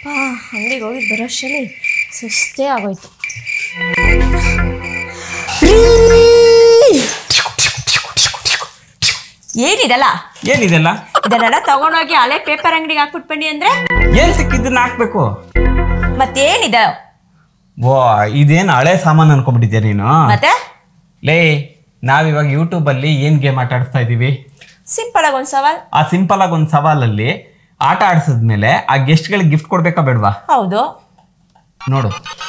ಪಾ ಅಂಗಡಿಗೆ ಹೋಗಿ ಬರೋಷ್ಟರಲ್ಲಿ ಸುಸ್ತೇ ಆಗೋಯ್ತು ಏನಿದಲ್ಲ ಏನಿದೆಲ್ಲ ಇದನ್ನೆಲ್ಲ ತಗೊಂಡೋಗಿ ಹಳೆ ಪೇಪರ್ ಅಂಗಡಿಗೆ ಹಾಕ್ಬಿಟ್ಟು ಬನ್ನಿ ಅಂದ್ರೆ ಏನ್ ಸಿಕ್ಕಿದ್ದನ್ನ ಹಾಕ್ಬೇಕು ಮತ್ತೇನಿದೆ ಓ ಇದೇನು ಹಳೆ ಸಾಮಾನು ಅನ್ಕೊಂಡ್ಬಿಟ್ಟಿದ್ಯಾ ನೀನು ಮತ್ತೆ ಲೇ ನಾವಿವಾಗ ಯೂಟ್ಯೂಬ್ ಅಲ್ಲಿ ಏನ್ ಗೇಮ್ ಆಟ ಆಡಿಸ್ತಾ ಇದೀವಿ ಸಿಂಪಲ್ ಆಗಿ ಒಂದು ಸವಾಲ್ ಆ ಸಿಂಪಲ್ ಆಗಿ ಒಂದು ಸವಾಲಲ್ಲಿ ಆಟ ಆಡಿಸಿದ್ಮೇಲೆ ಆ ಗೆಸ್ಟ್ಗಳಿಗೆ ಗಿಫ್ಟ್ ಕೊಡ್ಬೇಕಾ ಬೇಡವಾ ಹೌದು ನೋಡು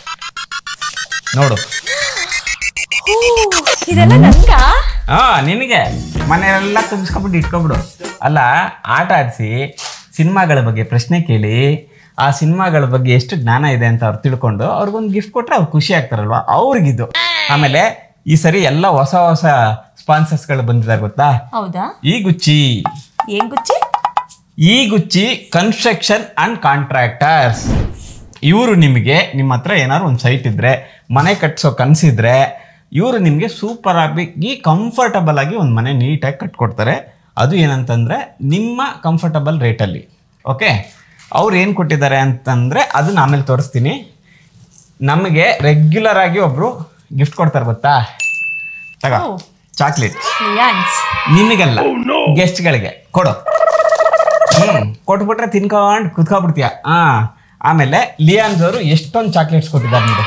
ನೋಡು ಹೂ, ಇದೆಲ್ಲ ನಂಗ ಹಾ ನಿನಗೆ ಮನೆಯೆಲ್ಲ ತುಂಬಿಸ್ಕೊಬಿಟ್ಟು ಇಟ್ಕೊಬಿಡು ಅಲ್ಲ ಆಟ ಆಡಿಸಿ ಸಿನಿಮಾಗಳ ಬಗ್ಗೆ ಪ್ರಶ್ನೆ ಕೇಳಿ ಆ ಸಿನಿಮಾಗಳ ಬಗ್ಗೆ ಎಷ್ಟು ಜ್ಞಾನ ಇದೆ ಅಂತ ಅವ್ರು ತಿಳ್ಕೊಂಡು ಅವ್ರಿಗೊಂದು ಗಿಫ್ಟ್ ಕೊಟ್ರೆ ಅವ್ರು ಖುಷಿ ಆಗ್ತಾರಲ್ವಾ ಅವ್ರಿಗಿದು ಆಮೇಲೆ ಈ ಸರಿ ಎಲ್ಲ ಹೊಸ ಹೊಸ ಸ್ಪಾನ್ಸರ್ಸ್ಗಳು ಬಂದಿದ್ದಾರೆ ಗೊತ್ತಾ ಹೌದಾ ಈ ಗುಚ್ಚಿ ಏನ್ ಗುಚ್ಚಿ ಈ ಗುಚ್ಚಿ ಕನ್ಸ್ಟ್ರಕ್ಷನ್ ಅಂಡ್ ಕಾಂಟ್ರಾಕ್ಟರ್ಸ್ ಇವರು ನಿಮಗೆ ನಿಮ್ಮ ಹತ್ರ ಏನಾದ್ರು ಒಂದು ಸೈಟ್ ಇದ್ರೆ ಮನೆ ಕಟ್ಸೋ ಕನಸಿದ್ರೆ ಇವರು ನಿಮಗೆ ಸೂಪರ್ ಆಗಿ ಕಂಫರ್ಟಬಲ್ ಆಗಿ ಒಂದು ಮನೆ ನೀಟಾಗಿ ಕಟ್ಕೊಡ್ತಾರೆ ಅದು ಏನಂತಂದ್ರೆ ನಿಮ್ಮ ಕಂಫರ್ಟಬಲ್ ರೇಟಲ್ಲಿ ಓಕೆ ಅವ್ರು ಏನು ಕೊಟ್ಟಿದ್ದಾರೆ ಅಂತಂದ್ರೆ ಅದನ್ನ ಆಮೇಲೆ ತೋರಿಸ್ತೀನಿ ನಮಗೆ ರೆಗ್ಯುಲರ್ ಆಗಿ ಒಬ್ರು ಗಿಫ್ಟ್ ಕೊಡ್ತಾರೆ ಗೊತ್ತಾ ತಗ ಓ. ಚಾಕ್ಲೇಟ್ ಲಿಯಾನ್ಸ್ ನಿನಗಲ್ಲ ಗೆಸ್ಟ್ಗಳಿಗೆ ಕೊಡು ಹ್ಮ್ ಕೊಟ್ಬಿಟ್ರೆ ತಿನ್ಕೊಂಡು ಕುತ್ಕೊಬಿಡ್ತೀಯ ಹಾ ಆಮೇಲೆ ಲಿಯಾನ್ಸ್ ಅವರು ಎಷ್ಟೊಂದು ಚಾಕ್ಲೇಟ್ಸ್ ಕೊಟ್ಟಿದ್ದಾರೆ ನೋಡಿ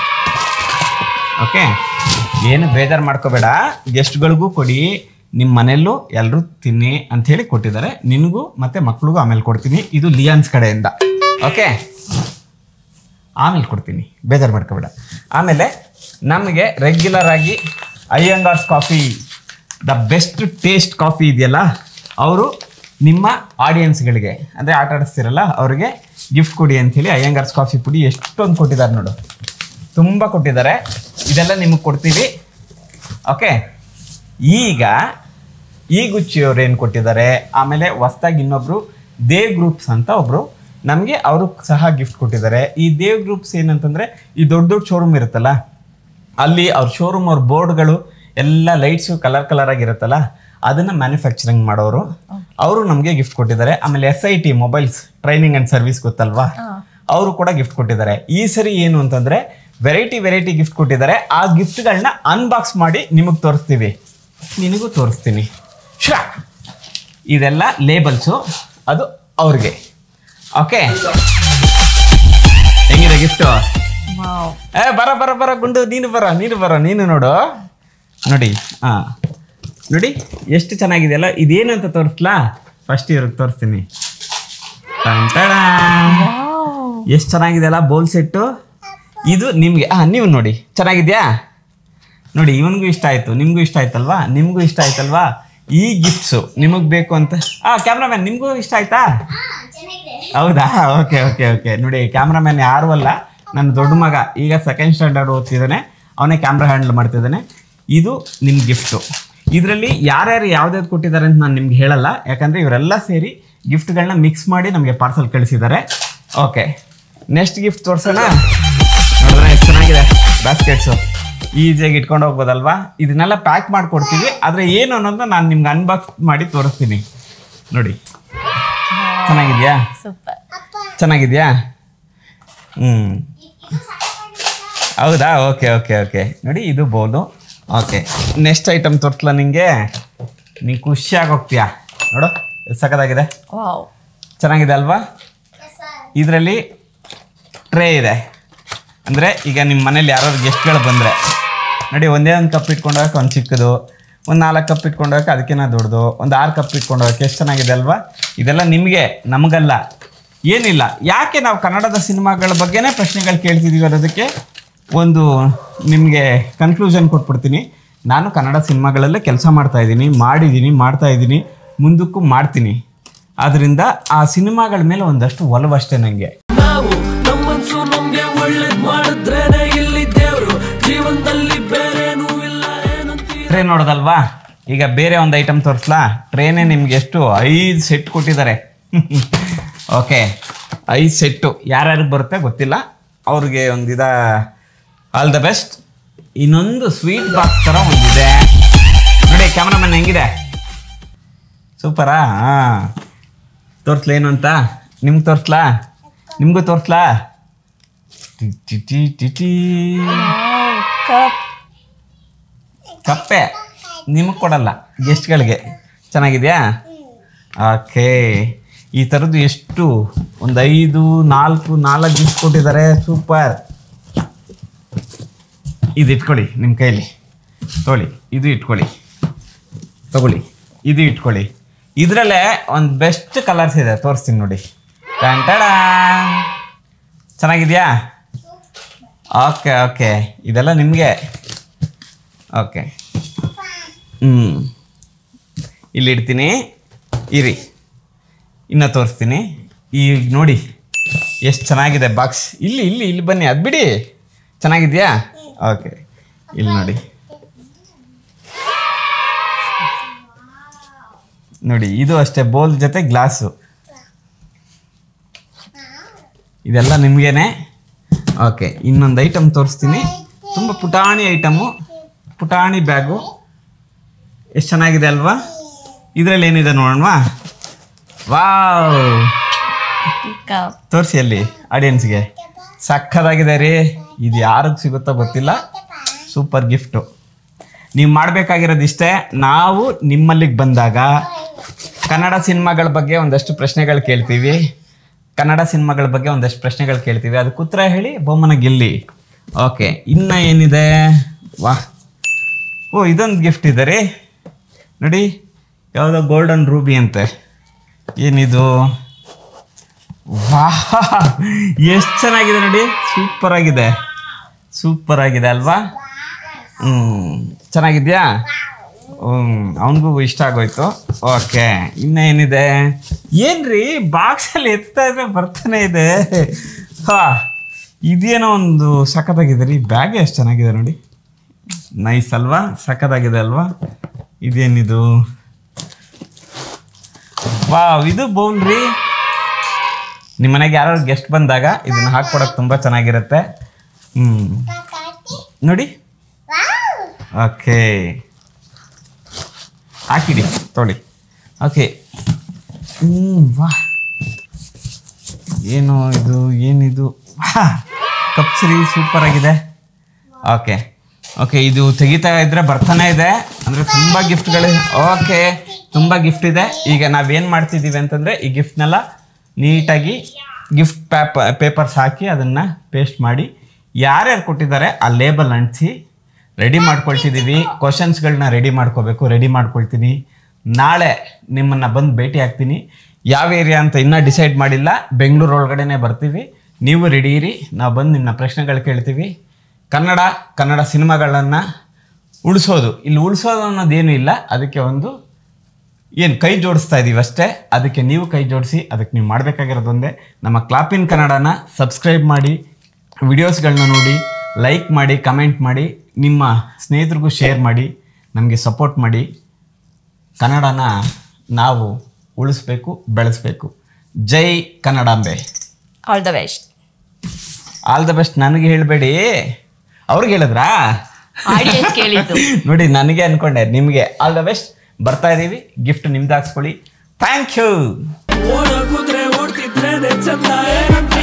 ಓಕೆ ಏನು ಬೇಜಾರು ಮಾಡ್ಕೋಬೇಡ ಗೆಸ್ಟ್ಗಳಿಗೂ ಕೊಡಿ ನಿಮ್ಮ ಮನೆಯಲ್ಲೂ ಎಲ್ಲರೂ ತಿನ್ನಿ ಅಂತ ಹೇಳಿ ಕೊಟ್ಟಿದ್ದಾರೆ ನಿನಗೂ ಮತ್ತೆ ಮಕ್ಳಿಗೂ ಆಮೇಲೆ ಕೊಡ್ತೀನಿ ಇದು ಲಿಯಾನ್ಸ್ ಕಡೆಯಿಂದ ಓಕೆ ಆಮೇಲೆ ಕೊಡ್ತೀನಿ ಬೇಜಾರು ಮಾಡ್ಕೋಬೇಡ ಆಮೇಲೆ ನಮಗೆ ರೆಗ್ಯುಲರ್ ಆಗಿ Iyengar's coffee the best taste coffee ಇದೆಯಲ್ಲ ಅವರು ನಿಮ್ಮ ಆಡಿಯನ್ಸ್ಗಳಿಗೆ ಅಂದರೆ ಆಟ ಆಡಿಸ್ತಿರಲ್ಲ ಅವ್ರಿಗೆ ಗಿಫ್ಟ್ ಕೊಡಿ ಅಂಥೇಳಿ ಅಯ್ಯಂಗಾರ್ಸ್ ಕಾಫಿ ಪುಡಿ ಎಷ್ಟೊಂದು ಕೊಟ್ಟಿದ್ದಾರೆ ನೋಡು ತುಂಬ ಕೊಟ್ಟಿದ್ದಾರೆ ಇದೆಲ್ಲ ನಿಮಗೆ ಕೊಡ್ತೀವಿ ಓಕೆ ಈಗ ಈ ಗುಚ್ಚಿಯವ್ರು ಏನು ಕೊಟ್ಟಿದ್ದಾರೆ ಆಮೇಲೆ ಹೊಸ್ದಾಗಿ ಇನ್ನೊಬ್ರು ದೇವ್ ಗ್ರೂಪ್ಸ್ ಅಂತ ಒಬ್ರು ನಮಗೆ ಅವರು ಸಹ ಗಿಫ್ಟ್ ಕೊಟ್ಟಿದ್ದಾರೆ ಈ ದೇವ್ ಗ್ರೂಪ್ಸ್ ಏನಂತಂದ್ರೆ ಈ ದೊಡ್ಡ ದೊಡ್ಡ ಶೋರೂಮ್ ಇರುತ್ತಲ್ಲ ಅಲ್ಲಿ ಅವ್ರ ಶೋರೂಮ್ ಅವ್ರ ಬೋರ್ಡ್ಗಳು ಎಲ್ಲ ಲೈಟ್ಸು ಕಲರ್ ಕಲರ್ ಆಗಿರುತ್ತಲ್ಲ ಅದನ್ನ ಮ್ಯಾನುಫ್ಯಾಕ್ಚರಿಂಗ್ ಮಾಡೋರು ಅವರು ನಮಗೆ ಗಿಫ್ಟ್ ಕೊಟ್ಟಿದ್ದಾರೆ ಆಮೇಲೆ S I T mobiles training and service ಗೊತ್ತಲ್ವಾ ಅವರು ಕೂಡ ಗಿಫ್ಟ್ ಕೊಟ್ಟಿದ್ದಾರೆ ಈ ಸರಿ ಏನು ಅಂತಂದ್ರೆ ವೆರೈಟಿ ವೆರೈಟಿ ಗಿಫ್ಟ್ ಕೊಟ್ಟಿದ್ದಾರೆ ಆ ಗಿಫ್ಟ್ಗಳನ್ನ ಅನ್ಬಾಕ್ಸ್ ಮಾಡಿ ನಿಮಗೆ ತೋರಿಸ್ತೀವಿ ನಿನಗೂ ತೋರಿಸ್ತೀನಿ ಶ್ರಾ ಇದೆಲ್ಲ ಲೇಬಲ್ಸು ಅದು ಅವ್ರಿಗೆ ಓಕೆ ಹೆಂಗಿದೆ ಗಿಫ್ಟು ವಾವ್ ಏ ಬರ ಬರ ಬರ ಗುಂಡು ನೀನು ಬರ ನೀನು ಬರ ನೀನು ನೋಡು ನೋಡಿ ಹಾ ನೋಡಿ ಎಷ್ಟು ಚೆನ್ನಾಗಿದೆಯಲ್ಲ ಇದೇನು ಅಂತ ತೋರಿಸ್ಲಾ ಫಸ್ಟ್ ಇವ್ರಿಗೆ ತೋರಿಸ್ತೀನಿ ಟನ್ ಟಡಾನ್. ಎಷ್ಟು ಚೆನ್ನಾಗಿದೆಯಲ್ಲ ಬೌಲ್ ಸೆಟ್ಟು ಇದು ನಿಮಗೆ ಹಾಂ ನೀವು ನೋಡಿ ಚೆನ್ನಾಗಿದ್ಯಾ ನೋಡಿ ಇವನಿಗೂ ಇಷ್ಟ ಆಯಿತು ನಿಮಗೂ ಇಷ್ಟ ಆಯ್ತಲ್ವಾ ನಿಮಗೂ ಇಷ್ಟ ಆಯ್ತಲ್ವಾ ಈ ಗಿಫ್ಟ್ಸು ನಿಮಗೆ ಬೇಕು ಅಂತ ಹಾಂ ಕ್ಯಾಮ್ರಾಮ್ಯಾನ್ ನಿಮಗೂ ಇಷ್ಟ ಆಯ್ತಾ ಹೌದಾ ಓಕೆ ಓಕೆ ಓಕೆ ನೋಡಿ ಕ್ಯಾಮ್ರಾಮ್ಯಾನ್ ಯಾರು ಅಲ್ಲ ನನ್ನ ದೊಡ್ಡ ಮಗ ಈಗ ಸೆಕೆಂಡ್ ಸ್ಟ್ಯಾಂಡರ್ಡ್ ಓದ್ತಿದ್ದಾನೆ ಅವನೇ ಕ್ಯಾಮ್ರಾ ಹ್ಯಾಂಡಲ್ ಮಾಡ್ತಿದ್ದಾನೆ ಇದು ನಿಮ್ಮ ಗಿಫ್ಟು ಇದರಲ್ಲಿ ಯಾರ್ಯಾರು ಯಾವ್ದಾವ್ದು ಕೊಟ್ಟಿದ್ದಾರೆ ಅಂತ ನಾನು ನಿಮ್ಗೆ ಹೇಳಲ್ಲ ಯಾಕಂದರೆ ಇವರೆಲ್ಲ ಸೇರಿ ಗಿಫ್ಟ್ಗಳನ್ನ ಮಿಕ್ಸ್ ಮಾಡಿ ನಮಗೆ ಪಾರ್ಸಲ್ ಕಳಿಸಿದ್ದಾರೆ ಓಕೆ ನೆಕ್ಸ್ಟ್ ಗಿಫ್ಟ್ ತೋರಿಸೋಣ ನೋಡಿದ್ರೆ ಎಷ್ಟು ಚೆನ್ನಾಗಿದೆ ಬಾಸ್ಕೆಟ್ಸು ಈಸಿಯಾಗಿ ಇಟ್ಕೊಂಡು ಹೋಗ್ಬೋದಲ್ವಾ ಇದನ್ನೆಲ್ಲ ಪ್ಯಾಕ್ ಮಾಡಿಕೊಡ್ತೀವಿ ಆದರೆ ಏನು ಅನ್ನೋದನ್ನ ನಾನು ನಿಮ್ಗೆ ಅನ್ಬಾಕ್ಸ್ ಮಾಡಿ ತೋರಿಸ್ತೀನಿ ನೋಡಿ ಚೆನ್ನಾಗಿದೆಯಾ ಸೂಪರ್ ಚೆನ್ನಾಗಿದೆಯಾ ಹ್ಞೂ ಹೌದಾ ಓಕೆ ಓಕೆ ಓಕೆ ನೋಡಿ ಇದು ಬೋದು ಓಕೆ ನೆಕ್ಸ್ಟ್ ಐಟಮ್ ತೋರಿಸ್ಲಾ ನಿಂಗೆ ನೀನು ಖುಷಿಯಾಗಿ ಹೋಗ್ತೀಯಾ ನೋಡು ಎಷ್ಟು ಸಖತ್ತಾಗಿದೆ ವಾವ್ ಚೆನ್ನಾಗಿದೆ ಅಲ್ವಾ ಇದರಲ್ಲಿ ಟ್ರೇ ಇದೆ ಅಂದರೆ ಈಗ ನಿಮ್ಮ ಮನೇಲಿ ಯಾರು ಗೆಸ್ಟ್ಗಳು ಬಂದರೆ ನೋಡಿ ಒಂದೇ ಒಂದು ಕಪ್ ಇಟ್ಕೊಂಡು ಹೋಗಕ್ಕೆ ಒಂದು ಚಿಕ್ಕದು ಒಂದು ನಾಲ್ಕು ಕಪ್ ಇಟ್ಕೊಂಡು ಹೋಗಕ್ಕೆ ಅದಕ್ಕಿಂತ ದೊಡ್ಡದು ಒಂದು ಆರು ಕಪ್ ಇಟ್ಕೊಂಡು ಹೋಗಕ್ಕೆ ಎಷ್ಟು ಚೆನ್ನಾಗಿದೆ ಅಲ್ವಾ ಇದೆಲ್ಲ ನಿಮಗೆ ನಮಗಲ್ಲ ಏನಿಲ್ಲ ಯಾಕೆ ನಾವು ಕನ್ನಡದ ಸಿನಿಮಾಗಳ ಬಗ್ಗೆನೇ ಪ್ರಶ್ನೆಗಳು ಕೇಳ್ತಿದ್ದೀವಿ ಅನ್ನೋದಕ್ಕೆ ಒಂದು ನಿಮಗೆ ಕನ್ಕ್ಲೂಷನ್ ಕೊಟ್ಬಿಡ್ತೀನಿ ನಾನು ಕನ್ನಡ ಸಿನಿಮಾಗಳಲ್ಲೇ ಕೆಲಸ ಮಾಡ್ತಾ ಇದ್ದೀನಿ ಮಾಡಿದ್ದೀನಿ ಮಾಡ್ತಾ ಇದ್ದೀನಿ ಮುಂದಕ್ಕೂ ಮಾಡ್ತೀನಿ ಆದ್ದರಿಂದ ಆ ಸಿನಿಮಾಗಳ ಮೇಲೆ ಒಂದಷ್ಟು ಒಲವಷ್ಟೇ ನನಗೆ ನಾವು ನಮ್ಮನ್ಸು ನಮ್ಗೆ ಒಳ್ಳೇದ್ ಮಾಡಿದ್ರೇನೆ ಇಲ್ಲಿ ದೇವ್ರು ಜೀವನದಲ್ಲಿ ಬೇರೇನೂ ಇಲ್ಲ ಏನಂತೀರ ಟ್ರೇ ನೋಡೋದಲ್ವಾ ಈಗ ಬೇರೆ ಒಂದು ಐಟಮ್ ತೋರಿಸ್ಲಾ ಟ್ರೇನೇ ನಿಮ್ಗೆ ಎಷ್ಟು ಐದು ಸೆಟ್ ಕೊಟ್ಟಿದ್ದಾರೆ ಓಕೆ ಐದು ಸೆಟ್ಟು ಯಾರ್ಯಾರಿಗೆ ಬರುತ್ತೆ ಗೊತ್ತಿಲ್ಲ ಅವ್ರಿಗೆ ಒಂದಿದ ಆಲ್ ದ ಬೆಸ್ಟ್ ಇನ್ನೊಂದು ಸ್ವೀಟ್ ಬಾಕ್ಸ್ ಥರ ಒಂದಿದೆ ನೋಡಿ ಕ್ಯಾಮ್ರಾಮನ್ ಹೆಂಗಿದೆ ಸೂಪರಾ ಹಾಂ ತೋರಿಸ್ಲೇನು ಅಂತ ನಿಮ್ಗೆ ತೋರಿಸ್ಲಾ ನಿಮಗೂ ತೋರಿಸ್ಲಾ ಟಿ ಟಿ ಟಿ ಟಿ ಟಿ. ಕಪ್ ಕಪ್ಪೆ ನಿಮಗೆ ಕೊಡಲ್ಲ ಗೆಸ್ಟ್ಗಳಿಗೆ ಚೆನ್ನಾಗಿದೆಯಾ ಓಕೆ ಈ ಥರದ್ದು ಎಷ್ಟು ಒಂದು ಐದು ನಾಲ್ಕು ನಾಲ್ಕು ಗಿಫ್ಟ್ ಕೊಟ್ಟಿದ್ದಾರೆ ಸೂಪರ್ ಇದು ಇಟ್ಕೊಳ್ಳಿ ನಿಮ್ಮ ಕೈಲಿ ತೊಗೊಳ್ಳಿ ಇದು ಇಟ್ಕೊಳ್ಳಿ ತಗೊಳ್ಳಿ ಇದು ಇಟ್ಕೊಳ್ಳಿ ಇದರಲ್ಲೇ ಒಂದು ಬೆಸ್ಟ್ ಕಲರ್ಸ್ ಇದೆ ತೋರಿಸ್ತೀನಿ ನೋಡಿ ಟನ್ ಟಡಾನ್. ಚೆನ್ನಾಗಿದೆಯಾ ಓಕೆ ಓಕೆ ಇದೆಲ್ಲ ನಿಮಗೆ ಓಕೆ ಹ್ಞೂ ಇಲ್ಲಿ ಇಡ್ತೀನಿ ಇರಿ ಇನ್ನು ತೋರಿಸ್ತೀನಿ ಈಗ ನೋಡಿ ಎಷ್ಟು ಚೆನ್ನಾಗಿದೆ ಬಾಕ್ಸ್ ಇಲ್ಲಿ ಇಲ್ಲಿ ಇಲ್ಲಿ ಬನ್ನಿ ಅದು ಬಿಡಿ ಚೆನ್ನಾಗಿದೆಯಾ ಓಕೆ ಇಲ್ಲಿ ನೋಡಿ ನೋಡಿ ಇದು ಅಷ್ಟೇ ಬೋಲ್ ಜೊತೆ ಗ್ಲಾಸು ಇದೆಲ್ಲ ನಿಮಗೇನೆ ಓಕೆ ಇನ್ನೊಂದು ಐಟಮ್ ತೋರಿಸ್ತೀನಿ ತುಂಬ ಪುಟಾಣಿ ಐಟಮು ಪುಟಾಣಿ ಬ್ಯಾಗು ಎಷ್ಟು ಚೆನ್ನಾಗಿದೆ ಅಲ್ವಾ ಇದರಲ್ಲಿ ಏನಿದೆ ನೋಡೋಣವಾ ವಾವ್ ಕಪ್ ತೋರಿಸಿ ಅಲ್ಲಿ ಆಡಿಯನ್ಸ್ಗೆ ಸಕ್ಕದಾಗಿದೆ ರೀ ಇದು ಯಾರಿಗೆ ಸಿಗುತ್ತೋ ಗೊತ್ತಿಲ್ಲ ಸೂಪರ್ ಗಿಫ್ಟು ನೀವು ಮಾಡಬೇಕಾಗಿರೋದು ಇಷ್ಟೇ ನಾವು ನಿಮ್ಮಲ್ಲಿಗೆ ಬಂದಾಗ ಕನ್ನಡ ಸಿನಿಮಾಗಳ ಬಗ್ಗೆ ಒಂದಷ್ಟು ಪ್ರಶ್ನೆಗಳು ಕೇಳ್ತೀವಿ ಕನ್ನಡ ಸಿನಿಮಾಗಳ ಬಗ್ಗೆ ಒಂದಷ್ಟು ಪ್ರಶ್ನೆಗಳು ಕೇಳ್ತೀವಿ ಅದಕ್ಕೆ ಉತ್ತರ ಹೇಳಿ ಬೊಮ್ಮನ ಗೆಲ್ಲಿ ಓಕೆ ಇನ್ನು ಏನಿದೆ ವಾಹ್ ಓ ಇದೊಂದು ಗಿಫ್ಟ್ ಇದೆ ರೀ ನೋಡಿ ಯಾವುದೋ ಗೋಲ್ಡನ್ ರೂಬಿ ಅಂತೆ ಏನಿದು ವಾಹ್ ಎಷ್ಟು ಚೆನ್ನಾಗಿದೆ ನೋಡಿ ಸೂಪರ್ ಆಗಿದೆ ಸೂಪರ್ ಆಗಿದೆ ಅಲ್ವಾ ಹ್ಞೂ ಚೆನ್ನಾಗಿದ್ಯಾ ಹ್ಞೂ ಅವನಿಗೂ ಇಷ್ಟ ಆಗೋಯ್ತು ಓಕೆ ಇನ್ನು ಏನಿದೆ ಏನ್ರಿ ಬಾಕ್ಸಲ್ಲಿ ಎತ್ತಾ ಇದ್ರೆ ಬರ್ತಾನೆ ಇದೆ ಹಾ ಇದೇನೋ ಒಂದು ಸಖತ್ತಾಗಿದೆ ರೀ ಬ್ಯಾಗ್ ಎಷ್ಟು ಚೆನ್ನಾಗಿದೆ ನೋಡಿ ನೈಸ್ ಅಲ್ವಾ ಸಖತ್ತಾಗಿದೆ ಅಲ್ವಾ ಇದೇನಿದು ವಾವ್ ಇದು ಬೌಲ್ ರೀ ನಿಮ್ಮ ಮನೆಗೆ ಯಾರು ಗೆಸ್ಟ್ ಬಂದಾಗ ಇದನ್ನ ಹಾಕ್ಕೊಡಕ್ಕೆ ತುಂಬ ಚೆನ್ನಾಗಿರುತ್ತೆ ಹ್ಞೂ ನೋಡಿ ಓಕೆ ಹಾಕಿಡಿ ತೊಳಿ ಓಕೆ ಹ್ಞೂ ವಾ ಏನು ಇದು ಏನಿದು ವಾ ಕಪ್ಸರಿ ಸೂಪರ್ ಆಗಿದೆ ಓಕೆ ಓಕೆ ಇದು ತೆಗಿತಾ ಇದ್ರೆ ಬರ್ತಾನೆ ಇದೆ ಅಂದರೆ ತುಂಬ ಗಿಫ್ಟ್ಗಳು ಓಕೆ ತುಂಬ ಗಿಫ್ಟ್ ಇದೆ ಈಗ ನಾವೇನು ಮಾಡ್ತಿದ್ದೀವಿ ಅಂತಂದರೆ ಈ ಗಿಫ್ಟ್ನೆಲ್ಲ ನೀಟಾಗಿ ಗಿಫ್ಟ್ ಪ್ಯಾಪ ಪೇಪರ್ಸ್ ಹಾಕಿ ಅದನ್ನು ಪೇಸ್ಟ್ ಮಾಡಿ ಯಾರ್ಯಾರು ಕೊಟ್ಟಿದ್ದಾರೆ ಆ ಲೇಬಲ್ ಅಂಟಿಸಿ ರೆಡಿ ಮಾಡ್ಕೊಳ್ತಿದ್ದೀವಿ ಕ್ವಶನ್ಸ್ಗಳನ್ನ ರೆಡಿ ಮಾಡ್ಕೋಬೇಕು ರೆಡಿ ಮಾಡ್ಕೊಳ್ತೀನಿ ನಾಳೆ ನಿಮ್ಮನ್ನು ಬಂದು ಭೇಟಿ ಆಗ್ತೀನಿ ಯಾವ ಏರಿಯಾ ಅಂತ ಇನ್ನೂ ಡಿಸೈಡ್ ಮಾಡಿಲ್ಲ ಬೆಂಗಳೂರು ಒಳಗಡೆನೆ ಬರ್ತೀವಿ ನೀವು ರೆಡಿ ಇರಿ ನಾವು ಬಂದು ನಿಮ್ಮನ್ನ ಪ್ರಶ್ನೆಗಳು ಕೇಳ್ತೀವಿ ಕನ್ನಡ ಕನ್ನಡ ಸಿನಿಮಾಗಳನ್ನು ಉಳಿಸೋದು ಇಲ್ಲಿ ಉಳಿಸೋದು ಅನ್ನೋದೇನು ಇಲ್ಲ ಅದಕ್ಕೆ ಒಂದು ಏನು ಕೈ ಜೋಡಿಸ್ತಾ ಇದ್ದೀವಿ ಅಷ್ಟೇ ಅದಕ್ಕೆ ನೀವು ಕೈ ಜೋಡಿಸಿ ಅದಕ್ಕೆ ನೀವು ಮಾಡಬೇಕಾಗಿರೋದು ಒಂದೇ ನಮ್ಮ ಕ್ಲಾಪಿನ್ ಕನ್ನಡನ ಸಬ್ಸ್ಕ್ರೈಬ್ ಮಾಡಿ ವಿಡಿಯೋಸ್ಗಳನ್ನ ನೋಡಿ ಲೈಕ್ ಮಾಡಿ ಕಮೆಂಟ್ ಮಾಡಿ ನಿಮ್ಮ ಸ್ನೇಹಿತರಿಗೂ ಶೇರ್ ಮಾಡಿ ನಮಗೆ ಸಪೋರ್ಟ್ ಮಾಡಿ ಕನ್ನಡನ ನಾವು ಉಳಿಸ್ಬೇಕು ಬೆಳೆಸ್ಬೇಕು ಜೈ ಕನ್ನಡಾಂಬೆ all the best all the best ನನಗೆ ಹೇಳಬೇಡಿ ಅವ್ರಿಗೆ ಹೇಳಿದ್ರಾ ಆಡಿಯನ್ಸ್ ಕೇಳಿದ್ದು ನೋಡಿ ನನಗೆ ಅನ್ಕೊಂಡೆ ನಿಮಗೆ ಆಲ್ ದ ಬೆಸ್ಟ್ ಬರ್ತಾ ಇದ್ದೀವಿ ಗಿಫ್ಟ್ ನಿಮ್ದು ಹಾಕ್ಸ್ಕೊಳ್ಳಿ ಥ್ಯಾಂಕ್ ಯು ಓಡ ಕುದ್ರೆ ಓಡ್ತಿದ್ರೇನೆ ಚಂದ ಏನಂತ